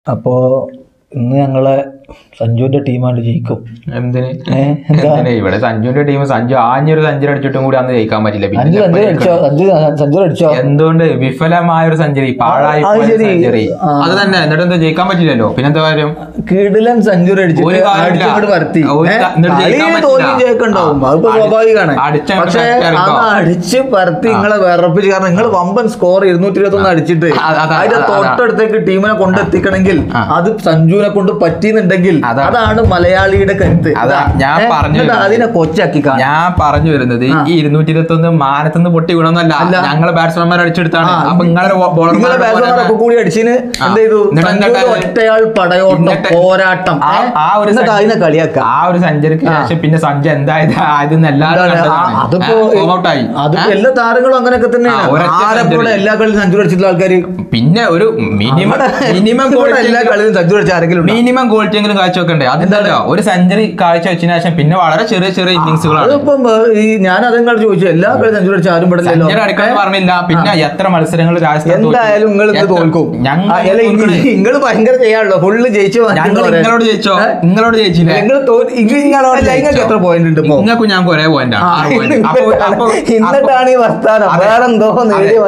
അപ്പോൾ ഇന്ന് ഞങ്ങളെ സഞ്ജുവിന്റെ ടീമാണ്ട് ജയിക്കും എന്തിന് ഏ, എന്താ? എന്തിന് ഇവിടെ സഞ്ജുവിന്റെ ടീം സഞ്ജു ആഞ്ഞൊരു സെഞ്ചുറി അടിച്ചിട്ടും കൂടി അന്ന് ജയിക്കാൻ പറ്റില്ല സഞ്ജു പിന്നെ സെഞ്ചുറി അടിച്ചോ സഞ്ജു സെഞ്ചുറി അടിച്ചോ എന്തുകൊണ്ട് വിഫലമായ ഒരു സെഞ്ചുറി പാഴായി അത് ശരി. സെഞ്ചുറി ആ. അത് തന്നെ എന്നിട്ട് എന്താ ജയിക്കാൻ പറ്റില്ലല്ലോ പിന്നെന്താ കാര്യം കിടിലൻ സെഞ്ചുറി ഒരു അടിച്ചിട്ട് കാര്യമില്ല. അടിച്ചങ്ങോട്ട് പരത്തി ഒരു ഏ, ക- എന്നിട്ട് കളി ജയിക്കാൻ പറ്റില്ല. തോൽവി ജയിക്കുണ്ടാവും അതിപ്പോ അടി- സ്വാഭാവികമാണ് അടിച്ചങ്ങോട്ട് പക്ഷെ പരത്തി അന്ന് അറിയിക്കോ? അടിച്ച് പരത്തി നിങ്ങളെ വിറപ്പിച്ച് കാരണം നിങ്ങൾ വമ്പൻ സ്കോർ ഇരുന്നൂറ്റി ഇരുപത്തി ഒന്ന് അടിച്ചിട്ട് അ- അതാ- അതിന്റെ അതാ- തൊട്ടടുത്തേക്ക് ടീമിനെ കൊണ്ടെത്തിക്കണമെങ്കിൽ ആ. അത് സഞ്ജുവിനെ കൊണ്ട് പറ്റിയെന്നുണ്ടെങ്കിൽ അതാ. അതാണ് മലയാളിയുടെ കരുത്ത് അതാ ഞാൻ ഏ, പറഞ്ഞു എന്നിട്ട് വരുന്നത്. അതിനെ കൊച്ചാക്കി കാണാം ഞാൻ പറഞ്ഞു വരുന്നത് ആ. ഈ ഇരുന്നൂറ്റി ഇരുപത്തി ഒന്ന് മാനത്തുനിന്ന് പൊട്ടി വീണൊന്നല്ല അല്ല. ഞങ്ങളെ ബാറ്റ്സ്മാൻമാർ അടിച്ചെടുത്താണ് ആ. അപ്പൊ നിങ്ങളെ നിങ്ങളെ ബോളർമാരുടെ ബാറ്റ്സ്മാനൊക്കെ കൂടി അടിച്ചിന് ആ. എന്ത് ചെയ്തു എന്നിട്ട് എന്താ സഞ്ജുവിന്റെ കാര്യം? ഒറ്റയാൾ പടയോട്ടം എന്നിട്ട് പോരാട്ടം ആ- ഏ, ആ ഒരു എന്നിട്ട് സഞ്ജു- അതിനെ കളിയാക്കാം ആ ഒരു സെഞ്ചുറിക്ക് ആ. ശേഷം പിന്നെ സഞ്ജു എന്തായത് ആയതെന്ന് എല്ലാവരും എന്താണ്? ആ, കണ്ടതാണ്. അതിപ്പോ ഏ, form out ആയി. അതിപ്പോ ഏ? എല്ലാ താരങ്ങളും അങ്ങനെയൊക്കെ ആ, തന്നെയാണ് ഒരൊറ്റ ആരെപ്പോലെ century. എല്ലാ കളിയും സെഞ്ചുറി അടിച്ചിട്ടുള്ള ആൾക്കാര് പിന്നെ ഒരു മിനിമം മിനിമം ഇവിടെ എല്ലാ ക്വാളിറ്റി കളിയും സെഞ്ചുറി അടിച്ച ആരെങ്കിലും ഉണ്ടോ? മിനിമം ക്വാളിറ്റി എങ്കിലും കാഴ്ച വെക്കണ്ടേ അതെന്താ ഒരു സെഞ്ചുറി കാഴ്ച വെച്ചതിന് ശേഷം പിന്നെ വളരെ ചെറിയ ചെറിയ ഇന്നിങ്സുകളാണ് അതിപ്പം ഏ, ഈ ഞാൻ അതുങ്ങൾ ചോദിച്ചു എല്ലാ കളിയും സെഞ്ചുറി അടിച്ച ആരും പെടില്ലല്ലോ സെഞ്ചുറി അടിക്കാൻ പറഞ്ഞില്ല പിന്നെ എത്ര മത്സരങ്ങൾ രാജസ്ഥാൻ തോറ്റു? എന്തായാലും നിങ്ങൾ ഇത് എത്ര- തോൽക്കും ഞങ്ങൾ തോൽക്കണേ. നിങ്ങൾ ഭയങ്കര ചെയ്യാണല്ലോ ഫുള്ള് ജയിച്ചു ഞങ്ങൾ നിങ്ങളോട് ജയിച്ചോ നിങ്ങളോട് ജയിച്ചില്ലേ നിങ്ങൾ നിങ്ങൾക്ക് എത്ര പോയിന്റ് ഉണ്ട് ഇപ്പോ നിങ്ങൾക്കും ഞാൻ ഒരേ പോയിന്റ് ആ, എന്നിട്ടാണ് ഈ വർത്താനം വേറെന്തോ നേടിയ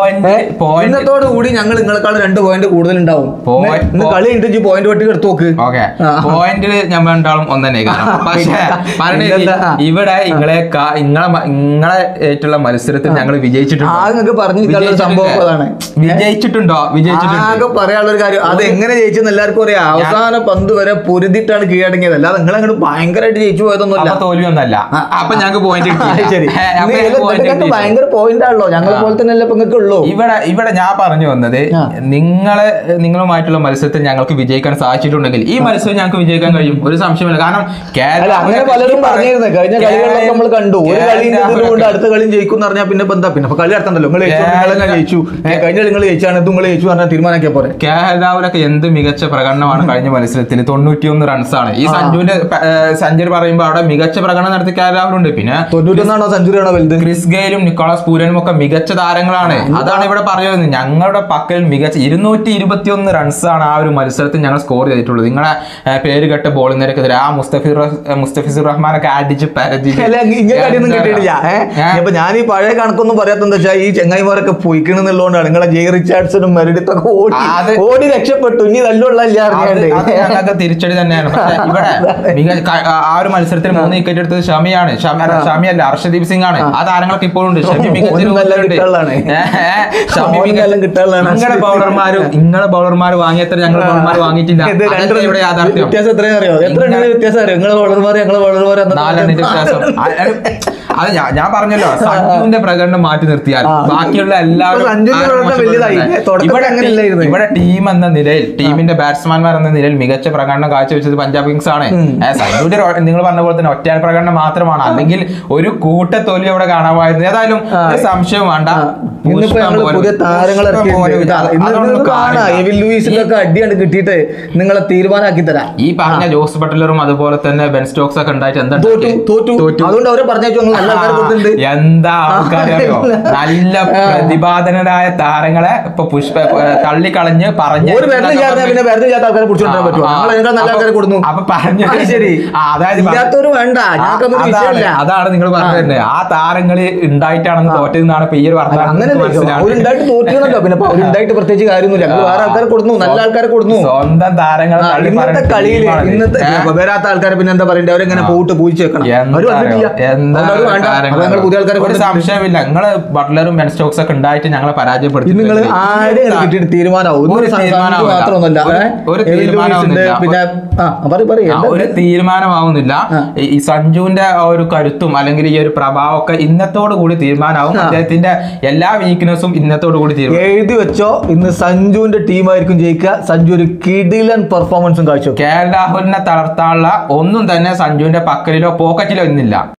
ഇന്നത്തോട് കൂടി ഞങ്ങൾ നിങ്ങളെക്കാൾ രണ്ട് പോയിന്റ് കൂടുതൽ ഉണ്ടാവും Point- ഇന്ന് കളി കഴിഞ്ഞിട്ട് പോയിന്റ് പട്ടി എടുത്ത് നോക്ക് ഓക്കെ ആ. പോയിന്റിൽ നമ്മൾ രണ്ടാളും ഒന്ന് തന്നെ കാരണം പക്ഷേ പറഞ്ഞ ഇതെന്താ? ആ. ഇവിടെ നിങ്ങളെ കാ- നിങ്ങളെ മ- നിങ്ങളെ ആയിട്ടുള്ള മത്സരത്തിൽ ഞങ്ങൾ വിജയിച്ചിട്ടുണ്ടോ ആകെ നിങ്ങൾക്ക് പറഞ്ഞു തരുന്ന സംഭവം ഇപ്പൊ അതാണ് വിജയിച്ചിട്ടുണ്ടോ വിജയിച്ചിട്ടുണ്ടോ ആകെ പറയാനുള്ള ഒരു കാര്യം അത് എങ്ങനെ ജയിച്ചെന്ന് എല്ലാവർക്കും അറിയാം അവസാന പന്ത് വരെ പൊരുതിട്ടാണ് കീഴടങ്ങിയത് അല്ലാതെ നിങ്ങൾ അങ്ങോട്ട് ഭയങ്കരമായിട്ട് ജയിച്ചു പോയതൊന്നുമല്ല അപ്പൊ തോൽവിയൊന്നല്ല അപ്പൊ ഞങ്ങൾക്ക് പോയിന്റ് ശരി അപ്പൊ ഇത് ഞങ്ങൾക്ക് point നിങ്ങൾക്ക് കിട്ടി. ഭയങ്കര പോയിന്റ് ആണല്ലോ ഞങ്ങളെ പോലെ തന്നെ അല്ല ഇപ്പൊ നിങ്ങൾക്ക് ഉള്ളൂ ഇവിടെ ഇവിടെ ഞാൻ പറഞ്ഞു വന്നത് ആ. നിങ്ങളെ നിങ്ങളുമായിട്ടുള്ള മത്സരത്തിൽ ഞങ്ങൾക്ക് വിജയിക്കാൻ സാധിച്ചിട്ടുണ്ടെങ്കിൽ ഈ മത്സരം ഞങ്ങൾക്ക് വിജയിക്കാൻ കഴിയും ഒരു സംശയമില്ല കാരണം കേരള- അല്ല അങ്ങനെ പലരും ഈ പറ- പറഞ്ഞിരുന്നു കഴിഞ്ഞ കളികളിലൊക്കെ നമ്മൾ കണ്ടു ഒരു കളി കേരള- കൊണ്ട് അടുത്ത കളി ജയിക്കും എന്ന് പറഞ്ഞാൽ പിന്നെ ഇപ്പൊ എന്താ പിന്നെ ഇപ്പൊ കളി നടത്തണ്ടല്ലോ നിങ്ങൾ ജയിച്ചു നിങ്ങൾ തന്നെ ജയിച്ചു ഏ, കഴിഞ്ഞ നിങ്ങൾ ജയിച്ചാണ് ഇത് നിങ്ങൾ ജയിച്ചു പറഞ്ഞാൽ തീരുമാനാക്കിയ പോരെ കെ എൽ രാഹുലൊക്കെ എന്ത് മികച്ച പ്രകടനമാണ് കഴിഞ്ഞ മത്സരത്തിൽ തൊണ്ണൂറ്റിയൊന്ന് റൺസാണ് ഈ സഞ്ജുവിന്റെ സെഞ്ചുറി പറയുമ്പോൾ അവിടെ മികച്ച പ്രകടനം നടത്തി കെ എൽ രാഹുലുണ്ട് പിന്നെ തൊണ്ണൂറ്റൊന്നാണോ സെഞ്ചുറി ആണോ വലുത് ക്രിസ് ഗെയിലും നിക്കോളാസ് പൂരനും ഒക്കെ മികച്ച താരങ്ങളാണ് അതാണ് ഇവിടെ പറയുന്നത് ഞങ്ങളുടെ പക്കൽ മികച്ച ഇരുന്നൂറ്റി ഇരുപത്തിയൊന്ന് റൺസാണ് ആ ഒരു മത്സരത്തിൽ ഞങ്ങൾ സ്കോർ ചെയ്തിട്ടുള്ളത് നിങ്ങളെ ഏ, പേര് കേട്ട ബോളിംഗ് നിരക്കെതിരെ ആ മുസ്തഫിർ റഹ്- മുസ്തഫിസുർ റഹ്മാനൊക്കെ അടിച്ച് പരതി അല്ല ഇങ്ങനെ അടിയൊന്നും കിട്ടിയിട്ടില്ല ഏഹ് ഇപ്പൊ ഞാൻ ഈ പഴയ കണക്കൊന്നും പറയാത്തെന്താ വെച്ചാൽ ഈ ചെങ്ങായിമാരൊക്കെ പൊയ്ക്കണെന്നുള്ളതുകൊണ്ടാണ് നിങ്ങളെ ജെ റിച്ചാർഡ്സണും മെറിഡിത്തൊക്കെ ഓടി അത് ഓടി രക്ഷപ്പെട്ടു ഇനി തല്ലുള്ള ഇല്ല അത് അറിയാണ്ട് അത് ഞങ്ങൾക്ക് തിരിച്ചടി തന്നെയാണ് പക്ഷെ ഇവിടെ മിക- ക- ആ ഒരു മത്സരത്തിൽ മൂന്ന് വിക്കറ്റ് എടുത്തത് ഷമിയാണ് ഷമി അല്ല, ഷമിയല്ല ഹർഷദീപ് സിംഗ് ആണ് ആ താരങ്ങളൊക്കെ ഇപ്പോഴും ഉണ്ട് ഷമി മികച്ച ഓനും നല്ല രൂപത്തിലുണ്ട്. കിട്ടാനുള്ളതാണ്. ഏ, ഏ, ഷമി ഓനും മികച്ച- നല്ല കിട്ടാനുള്ളതാണ്. നിങ്ങളുടെ ബൗളർമാരും നിങ്ങളുടെ ബൗളർമാർ വാങ്ങിയത്ര ഞങ്ങൾ ബൗളർമാർ വാങ്ങിയിട്ടില്ല ഇത് അതല്ലേ രണ്ടെണ്ണം ഇവിടെ യാഥാർത്ഥ്യം വ്യത്യാസം എത്രയാ അറിയോ എത്ര ഇങ്ങനെ- എണ്ണം വ്യത്യാസം അറിയോ നിങ്ങളെ വളർമാർ ഞങ്ങളെ വളർമാർ നാലെണ്ണിന്റെ വ്യത്യാസം അത് അത് ഞാൻ- ഞാൻ പറഞ്ഞല്ലോ സഞ്ജുവിന്റെ പ്രകടനം മാറ്റി നിർത്തിയാൽ ആ. ബാക്കിയുള്ള എല്ലാവരും ഇപ്പൊ സഞ്ജുവിന്റെ ആരും പ്രകടനം വലുതായി. മോശപ്പെടുന്നില്ല. തുടക്കത്തിൽ ഇവിടെ അങ്ങനെ ടീ- ഇല്ലായിരുന്നു. ഇവിടെ ടീം എന്ന നിലയിൽ ടീമിന്റെ ബാറ്റ്സ്മാൻമാർ എന്ന നിലയിൽ മികച്ച പ്രകടനം കാഴ്ചവെച്ചത് പഞ്ചാബ് കിങ്സ് ആണ് ഏ, സഞ്ജുവിന്റെ ഒരു- നിങ്ങൾ പറഞ്ഞ പോലെ തന്നെ ഒറ്റയാൾ പ്രകടനം മാത്രമാണ് അല്ലെങ്കിൽ ഒരു കൂട്ട തോൽവി അവിടെ കാണാമായിരുന്നു ഏതായാലും ഒരു സംശയം വേണ്ട ഇന്നിപ്പോ പുഷ്പം ഞങ്ങൾ പോലെ- പുതിയ താരങ്ങൾ പുഷ്പം പോലെ ഇറക്കിയിട്ടുണ്ട്. അത് ഇന്ന് അതൊന്നും നിങ്ങൾക്ക് കാണാം കാണില്ല. എവിൻ ലൂയിസിനൊക്കെ അടിയാണ് കിട്ടിയിട്ട് നിങ്ങളെ തീരുമാനമാക്കി തരാം ഈ പറഞ്ഞ ജോസ് ബട്ട്ലറും അതുപോലെ തന്നെ ബെൻ സ്റ്റോക്സ് ഒക്കെ ഉണ്ടായിട്ട് എന്താ തോറ്റു ഉണ്ടാക്കിയത്? തോറ്റു അതുകൊണ്ട് അവരെ പറഞ്ഞേച്ചു ഞങ്ങൾ നല്ല ആൾക്കാരെ കൊടുത്തിട്ടുണ്ട് എന്താ ആൾക്കാരറിയോ നല്ല പ്രതിപാദനരായ താരങ്ങളെ ഇപ്പൊ പുഷ്പ തള്ളിക്കളഞ്ഞ് പറഞ്ഞ് ഒരു വെറുതെ ചേർന്നാൽ പിന്നെ വെറുതെ ചെയ്യാത്ത ആൾക്കാരെ പിടിച്ചോണ്ടാൻ പറ്റുമോ ആ, ഞങ്ങൾ അതിനേക്കാൾ നല്ല അപ്പൊ- ആൾക്കാരെ കൊടുന്നു അപ്പൊ പറഞ്ഞു അത് ശരി ആ, അതായത് പറ- ഇല്ലാത്തവര് വേണ്ട ആ, ഞങ്ങൾക്കൊന്നും അതാണ് വിഷയമില്ല അതാണ് നിങ്ങൾ പറഞ്ഞത് തന്നെ ആ താരങ്ങള് ഉണ്ടായിട്ടാണെന്ന് തോറ്റതെന്നാണ് ഇപ്പൊ ഈ ഒരു അല്ല, വർത്തമാനം അങ്ങനെ അവരുണ്ടായിട്ട് തോറ്റിരുന്നല്ലോ പിന്നെ അവരുണ്ടായിട്ട് പ്രത്യേകിച്ച് കാര്യമൊന്നുമില്ല ഞങ്ങൾ വേറെ ആൾക്കാരെ കൊടുന്നു നല്ല ആൾക്കാരെ കൊടുന്നു സ്വന്തം താരങ്ങളെ ആ, തള്ളി ഇന്നത്തെ പറയുന്ന കളിയിൽ ടീമാണിത്. ഇന്നത്തെ ഏ? ഇപ്പൊ വരാത്ത ആൾക്കാരെ പിന്നെ എന്താ പറയണ്ടേ അവരെങ്ങനെ പോയിട്ട് പൂജിച്ച് വെക്കണം എന്താ അവര് വന്നിട്ടില്ല എന്താ അതുകൊണ്ട് അവര് വേണ്ട കാര്യങ്ങൾ? അപ്പൊ ഞങ്ങൾ പുതിയ ആൾക്കാരെ ഒരു കൊടുത്തിട്ടുണ്ട്. സംശയമില്ല നിങ്ങള് ബട്ട്ലറും ബെൻ സ്റ്റോക്സ് ഒക്കെ ഉണ്ടായിട്ട് ഞങ്ങളെ പരാജയപ്പെടുത്തി ഇത് നിങ്ങൾ ആരെയും കിട്ടിയിട്ട് തീരുമാനമാവും ഒരു ഒരു തീരുമാനമാവില്ല. മാത്രമൊന്നുമല്ല ഒരു- ഏ? ഒരു എവിൻ ലൂയിസ് ഉണ്ട്, തീരുമാനമാവുന്നില്ല. പിന്നെ ആ പറയും പറയും ആ, ഒരു തീരുമാനമാവുന്നില്ല ആ. ഈ- ഈ സഞ്ജുവിന്റെ ആ ഒരു കരുത്തും അല്ലെങ്കിൽ ഈ ഒരു പ്രഭാവമൊക്കെ ഇന്നത്തോടു കൂടി തീരുമാനമാവും ആ. അദ്ദേഹത്തിന്റെ എല്ലാ വീക്ക്നെസ്സും ഇന്നത്തോടു കൂടി തീരുമാനം എഴുതി വെച്ചോ ഇന്ന് സഞ്ജുവിന്റെ ടീമായിരിക്കും ജയിക്കുക സഞ്ജു ഒരു കിടിലൻ പെർഫോമൻസും കാഴ്ചവെക്കും കെ എൽ രാഹുലിനെ തളർത്താനുള്ള ഒന്നും തന്നെ സഞ്ജുവിന്റെ പക്കലിലോ പോക്കറ്റിലോ ഇന്നില്ല